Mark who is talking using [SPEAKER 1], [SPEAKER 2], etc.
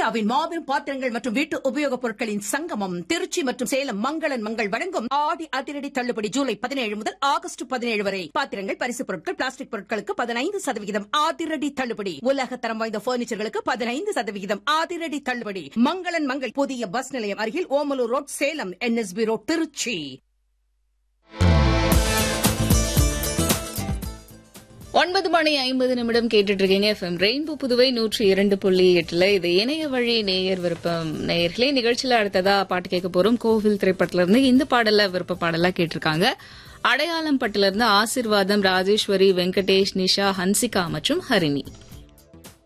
[SPEAKER 1] இந்தியாவின் மாபெரும் பாத்திரங்கள் மற்றும் வீட்டு உபயோகப் பொருட்களின் சங்கமம் திருச்சி மற்றும் சேலம் மங்களன் மங்கள் வழங்கும் ஆடி அதிரடி தள்ளுபடி ஜூலை பதினேழு முதல் ஆகஸ்ட் பதினேழு வரை பாத்திரங்கள் பரிசுப் பொருட்கள் பிளாஸ்டிக் பொருட்களுக்கு பதினைந்து சதவிகிதம் அதிரடி தள்ளுபடி உலக தரம் வாய்ந்த பர்னிச்சர்களுக்கு பதினைந்து சதவிகிதம் அதிரடி தள்ளுபடி மங்களன் மங்கள் புதிய பஸ் நிலையம் அருகில் Omalur road Salem NSB road Tiruchi
[SPEAKER 2] ஒன்பது மணி ஐம்பது நிமிடம் கேட்டுட்டு இருக்கீங்க எஃப்எம் ரெயின்போ புதுவை நூற்றி இரண்டு புள்ளி எட்டுல இது இணைய வழி நேயர் விருப்பம் நேயர்களே நிகழ்ச்சியில அடுத்ததா பாட்டு கேட்க போறோம் கோவில் திரைப்படத்துல இருந்து இந்த பாடல விருப்ப பாடலா கேட்டிருக்காங்க அடையாளம் பட்டுல இருந்து ஆசிர்வாதம் ராஜேஸ்வரி வெங்கடேஷ் நிஷா ஹன்சிகா மற்றும் ஹரிணி